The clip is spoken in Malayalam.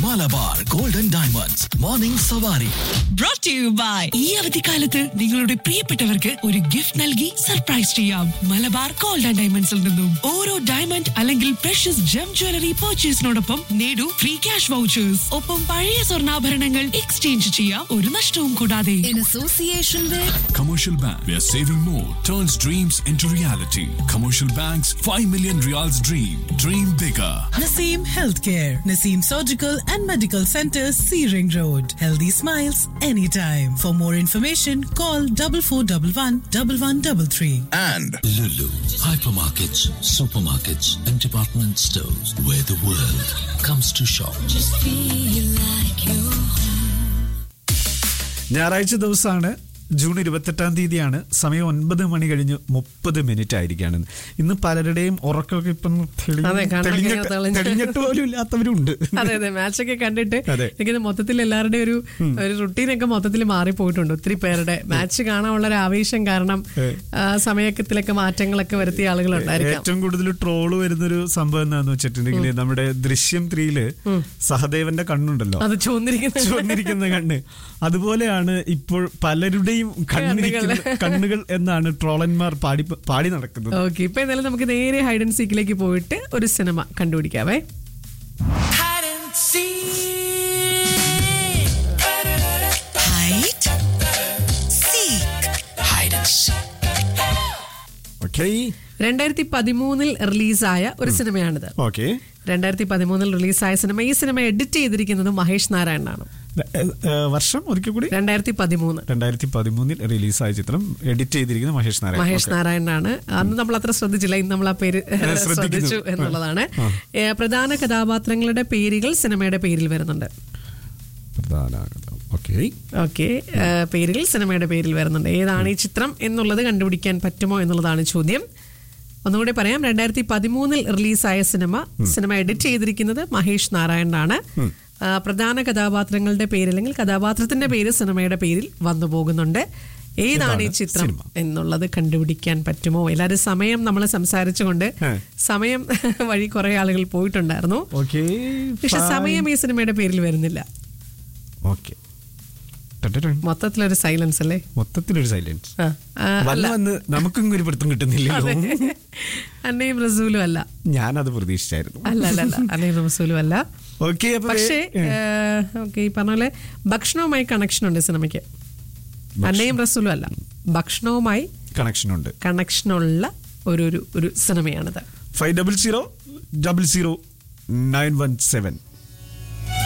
മലബാർ ഗോൾഡൻ ഡയമണ്ട്സ് മോർണിംഗ് സവാരി brought to you by ഈ അവധിക്കാലത്ത് നിങ്ങളുടെ പ്രിയപ്പെട്ടവർക്ക് ഒരു ഗിഫ്റ്റ് നൽകി സർപ്രൈസ് ചെയ്യാം മലബാർ ഗോൾഡ് ആൻഡ് ഡയമണ്ട്സിൽ നിന്നും ഓരോ ഡയമണ്ട് അല്ലെങ്കിൽ പ്രഷ്യസ് ജം ജ്വല്ലറി പർച്ചേസിനോടൊപ്പം നേടൂ ഫ്രീ ക്യാഷ് വൗച്ചേഴ്സ് ഒപ്പം പഴയ സ്വർണ്ണാഭരണങ്ങൾ എക്സ്ചേഞ്ച് ചെയ്യാം ഒരു നഷ്ടവും കൂടാതെ in association with Commercial Bank, where saving more turns dreams into reality. Commercial Bank's 5 million reals dream. Dream bigger. Naseem Healthcare, Naseem Surgical and Medical Center, Searing Road. Healthy smiles anytime. For more information, call double four double one double one double three. and Lulu, hypermarkets, supermarkets, and department stores where the world comes to shop. ഞായറാഴ്ച ദിവസമാണ് ജൂൺ ഇരുപത്തെട്ടാം തീയതിയാണ് സമയം ഒൻപത് മണി കഴിഞ്ഞ് മുപ്പത് മിനിറ്റ് ആയിരിക്കുകയാണ് ഇന്ന് പലരുടെയും ഉറക്കമൊക്കെ ഇപ്പം തെളി- അതെ, കണ്ണൊക്കെ തെളിഞ്ഞിട്ട് ഇങ്ങനെ തെളിഞ്ഞ്. തെളിഞ്ഞിട്ട് പോലും ഇല്ലാത്തവരുണ്ട് അതെ അതെ മാച്ചൊക്കെ കണ്ടിട്ട് അതെ. എനിക്ക് മൊത്തത്തിൽ എല്ലാവരുടെയും ഒരു ഒരു റുട്ടീനൊക്കെ മൊത്തത്തിൽ മാറിപ്പോയിട്ടുണ്ട് ഒത്തിരി പേരുടെ മാച്ച് കാണാനുള്ള ഒരു ആവേശം കാരണം ആ, സമയത്തിലൊക്കെ മാറ്റങ്ങളൊക്കെ വരുത്തിയ ആളുകളുണ്ടായിരിക്കാം ഏറ്റവും കൂടുതൽ ട്രോള് വരുന്നൊരു സംഭവം എന്താന്ന് വെച്ചിട്ടുണ്ടെങ്കിൽ നമ്മുടെ ദൃശ്യം ത്രീയില് സഹദേവന്റെ കണ്ണുണ്ടല്ലോ അത് ചോന്നിരിക്കുന്ന ചുവന്നിരിക്കുന്ന കണ്ണ് അതുപോലെയാണ് ഇപ്പോൾ പലരുടെയും കണ്ണിരിക്കുന്ന കണ്ണുകൾ എന്നാണ് ട്രോളന്മാർ പാടി പാടി നടക്കുന്നത് ഓക്കെ ഇപ്പൊ എന്തായാലും നമുക്ക് നേരെ ഹൈഡ് ആൻഡ് സീക്കിലേക്ക് പോയിട്ട് ഒരു സിനിമ കണ്ടുപിടിക്കാവേ Hide, seek. Hide and seek. Okay രണ്ടായിരത്തി പതിമൂന്നിൽ റിലീസായ ഒരു സിനിമയാണിത് ഓക്കെ രണ്ടായിരത്തി പതിമൂന്നിൽ റിലീസായ സിനിമ ഈ സിനിമ എഡിറ്റ് ചെയ്തിരിക്കുന്നത് മഹേഷ് നാരായണനാണ് വർഷം ഒരിക്കൽ കൂടി രണ്ടായിരത്തി പതിമൂന്ന് രണ്ടായിരത്തി പതിമൂന്നിൽ റിലീസായ ചിത്രം എഡിറ്റ് ചെയ്തിരിക്കുന്ന മഹേഷ് നാരായൺ മഹേഷ് Okay. നാരായണനാണ് അന്ന് നമ്മൾ അത്ര ശ്രദ്ധിച്ചില്ല ഇന്ന് നമ്മൾ ആ പേര് ശ്രദ്ധിക്കുന്നു. ശ്രദ്ധിച്ചു എന്നുള്ളതാണ് ഏ, പ്രധാന കഥാപാത്രങ്ങളുടെ പേരുകൾ സിനിമയുടെ പേരിൽ വരുന്നുണ്ട് പ്രധാന കഥ. ഓക്കെ ഓക്കെ പേരുകൾ സിനിമയുടെ പേരിൽ വരുന്നുണ്ട് ഏതാണ് ഈ ചിത്രം എന്നുള്ളത് കണ്ടുപിടിക്കാൻ പറ്റുമോ എന്നുള്ളതാണ് ചോദ്യം ഒന്നുകൂടി പറയാം രണ്ടായിരത്തി പതിമൂന്നിൽ റിലീസായ സിനിമ സിനിമ എഡിറ്റ് ചെയ്തിരിക്കുന്നത് മഹേഷ് നാരായണനാണ് ആ, പ്രധാന കഥാപാത്രങ്ങളുടെ പേര് അല്ലെങ്കിൽ കഥാപാത്രത്തിന്റെ പേര് സിനിമയുടെ പേരിൽ വന്നു പോകുന്നുണ്ട് ഏതാണ് ഈ ഏതാണ് ചിത്രം സിനിമ? എന്നുള്ളത് കണ്ടുപിടിക്കാൻ പറ്റുമോ എല്ലാവരും സമയം നമ്മൾ സംസാരിച്ചുകൊണ്ട് ഹേ. സമയം വഴി കുറെ ആളുകൾ പോയിട്ടുണ്ടായിരുന്നു ഓക്കെ പക്ഷെ സമയം ഈ സിനിമയുടെ പേരിൽ വരുന്നില്ല ഓക്കെ മൊത്തത്തിലൊരു സൈലൻസ് അല്ലേ മൊത്തത്തിലൊരു സൈലൻസ് ആ, ആ, വല്ല വന്ന് നമുക്കും ഒരു പിടുത്തം കിട്ടുന്നില്ലല്ലോ അന്നയും റസൂലും അല്ല ഞാനത് പ്രതീക്ഷിച്ചായിരുന്നു അല്ല അല്ല അല്ല അന്നയും റസൂലും അല്ല ഓക്കെ അപ്പൊ പക്ഷേ ഏ, ഓക്കെ ഈ പറഞ്ഞ പോലെ ഭക്ഷണവുമായി കണക്ഷൻ ഉണ്ട് സിനിമയ്ക്ക് അന്നയും റസൂലും അല്ല ഭക്ഷണവുമായി കണക്ഷൻ ഉണ്ട് കണക്ഷനുള്ള ഒരു ഒരു ഒരു സിനിമയാണിത് five double zero double zero nine one seven